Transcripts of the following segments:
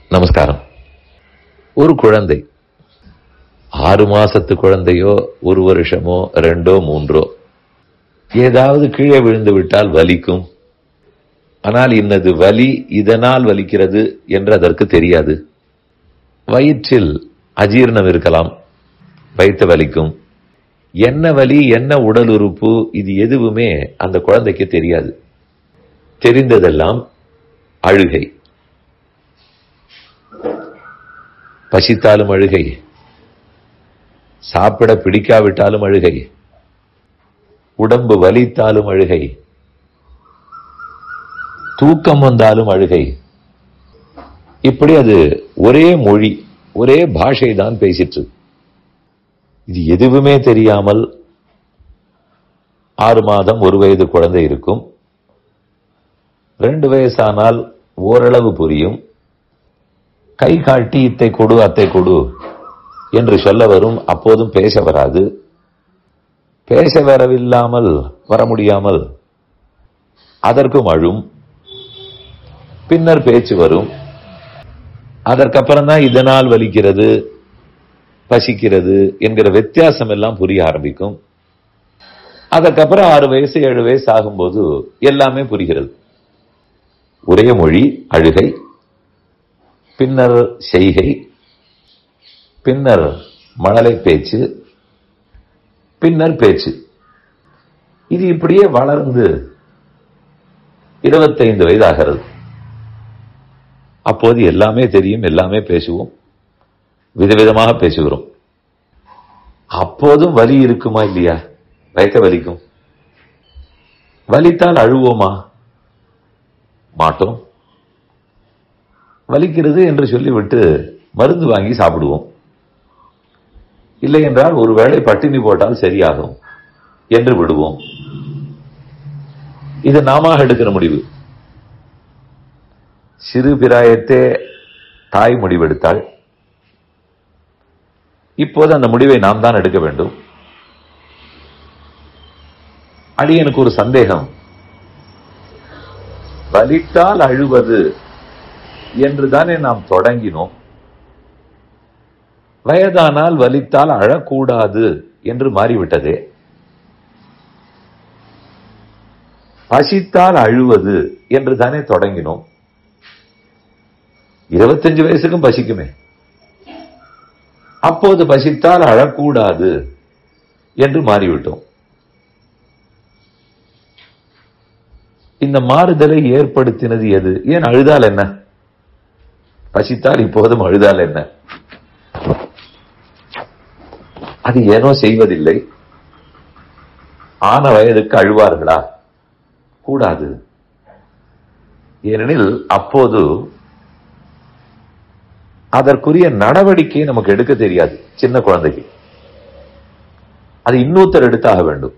நமஸ்காரம் ஒரு குழந்தை ஆறு மாசத்து குழந்தையோ ஒரு வருஷமோ ரெண்டோ மூன்றோ ஏதாவது கீழே விழுந்து விட்டால் வலிக்கும் ஆனால் இன்னது வலி இதனால் வலிக்கிறது என்று அதற்கு தெரியாது வயிற்றில் அஜீர்ணம் இருக்கலாம் வயிற்று வலிக்கும் என்ன வலி என்ன உடல் உறுப்பு இது எதுவுமே அந்த குழந்தைக்கு தெரியாது தெரிந்ததெல்லாம் அழுகை பசித்தாலும் அழுகை சாப்பிட பிடிக்காவிட்டாலும் அழுகை உடம்பு வலித்தாலும் அழுகை தூக்கம் வந்தாலும் அழுகை இப்படி அது ஒரே மொழி ஒரே பாஷை தான் பேசிற்று இது எதுவுமே தெரியாமல் ஆறு மாதம் ஒரு வயது குழந்தை இருக்கும் ரெண்டு வயசானால் ஓரளவு புரியும் கை காட்டி இத்தை கொடு அத்தை கொடு என்று சொல்ல வரும் அப்போதும் பேச வராது பேச வரவில்லாமல் வர முடியாமல் அதற்கும் அழும் பின்னர் பேச்சு வரும் அதற்கப்புறம் தான் இதனால் வலிக்கிறது பசிக்கிறது என்கிற வித்தியாசம் எல்லாம் புரிய ஆரம்பிக்கும் அதற்கப்புறம் ஆறு வயசு ஏழு வயசு ஆகும்போது எல்லாமே புரிகிறது ஒரே மொழி அழுகை பின்னர் செய்கை பின்னர் மழலை பேச்சு பின்னர் பேச்சு இது இப்படியே வளர்ந்து இருபத்தைந்து வயதாகிறது அப்போது எல்லாமே தெரியும் எல்லாமே பேசுவோம் விதவிதமாக பேசுகிறோம் அப்போதும் வலி இருக்குமா இல்லையா வயக்க வலிக்கும் வலித்தால் அழுவோமா மாட்டோம் வலிக்கிறது என்று சொல்லிவிட்டு மருந்து வாங்கி சாப்பிடுவோம் இல்லை என்றால் ஒருவேளை பட்டினி போட்டால் சரியாகும் என்று விடுவோம் இது நாம எடுக்கிற முடிவு சிறு பிராயத்தே தாய் முடிவெடுத்தாள் இப்போது அந்த முடிவை நாம் தான் எடுக்க வேண்டும் அடியனுக்கு ஒரு சந்தேகம் வலித்தால் அழுவது என்று தானே நாம் தொடங்கினோம் வயதானால் வலித்தால் அழக்கூடாது என்று மாறிவிட்டதே பசித்தால் அழுவது என்று தானே தொடங்கினோம் இருபத்தஞ்சு வயசுக்கும் பசிக்குமே அப்போது பசித்தால் அழக்கூடாது என்று மாறிவிட்டோம் இந்த மாறுதலை ஏற்படுத்தினது எது ஏன் அழுதால் என்ன பசித்தால் இப்போதும் அழுதால் என்ன அது ஏனோ செய்வதில்லை ஆன வயதுக்கு அழுவார்களா கூடாது ஏனெனில் அப்போது அதற்குரிய நடவடிக்கை நமக்கு எடுக்க தெரியாது சின்ன குழந்தைக்கு அது இன்னொருத்தர் எடுத்தாக வேண்டும்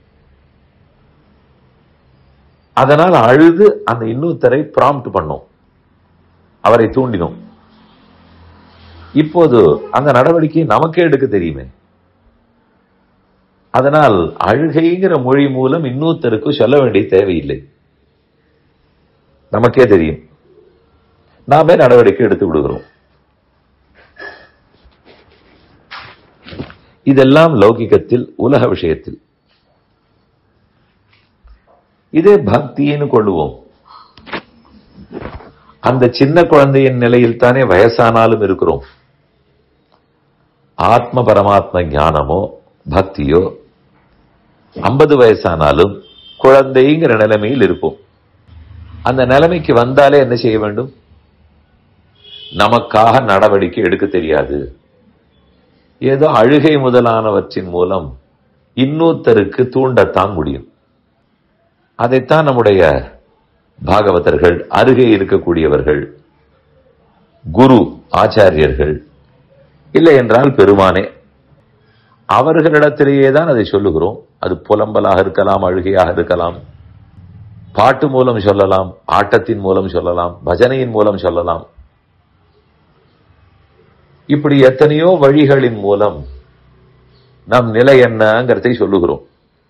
அதனால் அழுது அந்த இன்னொருத்தரை பிராம்ப்ட் பண்ணோம் அவரை தூண்டினோம் இப்போது அந்த நடவடிக்கை நமக்கே எடுக்க தெரியுமே அதனால் அழுகைங்கிற மொழி மூலம் இன்னொருத்தருக்கு சொல்ல வேண்டிய தேவையில்லை நமக்கே தெரியும் நாமே நடவடிக்கை எடுத்து விடுகிறோம் இதெல்லாம் லௌகிகத்தில் உலக விஷயத்தில் இதே பக்தின்னு கொள்ளுவோம் அந்த சின்ன குழந்தையின் நிலையில் தானே வயசானாலும் இருக்கிறோம் ஆத்ம பரமாத்ம ஞானமோ பக்தியோ ஐம்பது வயசானாலும் குழந்தைங்கிற நிலைமையில் இருப்போம் அந்த நிலைமைக்கு வந்தாலே என்ன செய்ய வேண்டும் நமக்காக நடவடிக்கை எடுக்க தெரியாது ஏதோ அழுகை முதலானவற்றின் மூலம் இன்னொருத்தருக்கு தூண்டத்தான் முடியும் அதைத்தான் நம்முடைய பாகவதர்கள் அருகே இருக்கக்கூடியவர்கள் குரு ஆச்சாரியர்கள் இல்லை என்றால் பெருமானே அவர்களிடத்திலேயே தான் அதை சொல்லுகிறோம் அது புலம்பலாக இருக்கலாம் அழுகையாக இருக்கலாம் பாட்டு மூலம் சொல்லலாம் ஆட்டத்தின் மூலம் சொல்லலாம் பஜனையின் மூலம் சொல்லலாம் இப்படி எத்தனையோ வழிகளின் மூலம் நம் நிலை என்னங்கிறதை சொல்லுகிறோம்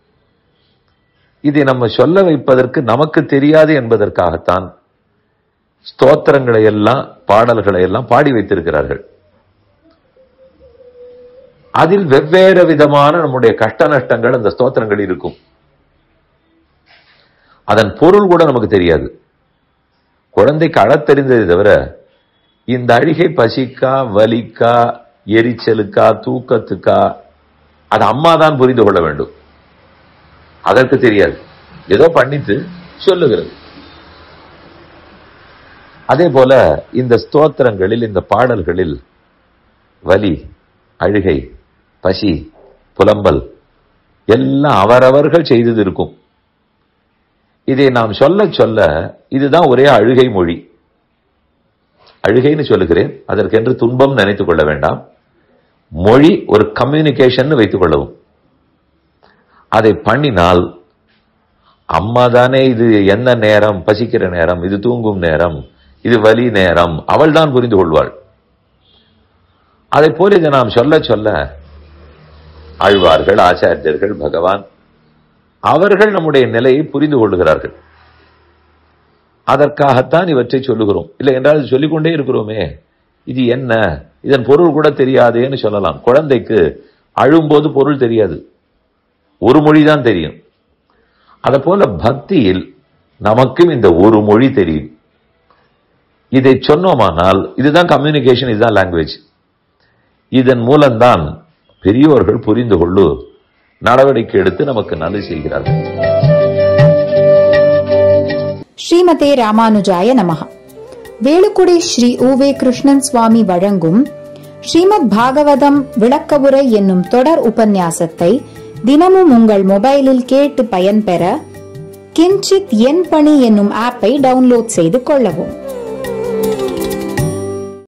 இதை நம்ம சொல்ல வைப்பதற்கு நமக்கு தெரியாது என்பதற்காகத்தான் ஸ்தோத்திரங்களை எல்லாம் பாடல்களை எல்லாம் பாடி வைத்திருக்கிறார்கள் அதில் வெவ்வேறு விதமான நம்முடைய கஷ்ட நஷ்டங்கள் அந்த ஸ்தோத்திரங்கள் இருக்கும் அதன் பொருள் கூட நமக்கு தெரியாது குழந்தைக்கு அழத் தெரிந்ததை தவிர இந்த அழுகை பசிக்கா வலிக்கா எரிச்சலுக்கா தூக்கத்துக்கா அது அம்மா தான் புரிந்து கொள்ள வேண்டும் அதற்கு தெரியாது ஏதோ பண்ணிட்டு சொல்லுகிறது அதே போல இந்த ஸ்தோத்திரங்களில் இந்த பாடல்களில் வலி அழுகை பசி புலம்பல் எல்லாம் அவரவர்கள் செய்தது இருக்கும் இதை நாம் சொல்ல சொல்ல இதுதான் ஒரே அழுகை மொழி அழுகைன்னு சொல்லுகிறேன் அதற்கென்று துன்பம் நினைத்துக் கொள்ள வேண்டாம் மொழி ஒரு கம்யூனிகேஷன் வைத்துக் கொள்ளவும் அதை பண்ணினால் அம்மா தானே இது என்ன நேரம் பசிக்கிற நேரம் இது தூங்கும் நேரம் இது வலி நேரம் அவள் தான் புரிந்து கொள்வாள் அதை போல இதை நாம் சொல்ல சொல்ல ஆழ்வார்கள் ஆச்சாரியர்கள் பகவான் அவர்கள் நம்முடைய நிலையை புரிந்து கொள்ளுகிறார்கள் அதற்காகத்தான் இவற்றை சொல்லுகிறோம் இல்லை என்றால் சொல்லிக்கொண்டே இருக்கிறோமே இது என்ன இதன் பொருள் கூட தெரியாதேன்னு சொல்லலாம் குழந்தைக்கு அழும்போது பொருள் தெரியாது ஒரு மொழி தான் தெரியும் அத போல பக்தியில் நமக்கும் இந்த ஒரு மொழி தெரியும் இதை சொன்னோமானால் இதுதான் கம்யூனிகேஷன் இதுதான் லாங்குவேஜ் இதன் மூலம்தான் பெரியோர்கள் புரிந்து கொள்ளு நடவடிக்கை எடுத்து நமக்கு நல்லது செய்கிறார்கள் ஸ்ரீமதே ராமானுஜாய நமஹ வேலுக்குடி ஸ்ரீ உவே கிருஷ்ணன் சுவாமி வழங்கும் ஸ்ரீமத் பாகவதம் விளக்கவுரை என்னும் தொடர் உபன்யாசத்தை தினமும் உங்கள் மொபைலில் கேட்டு பயன்பெற கிஞ்சித் என் பணி என்னும் ஆப்பை டவுன்லோட் செய்து கொள்ளவும்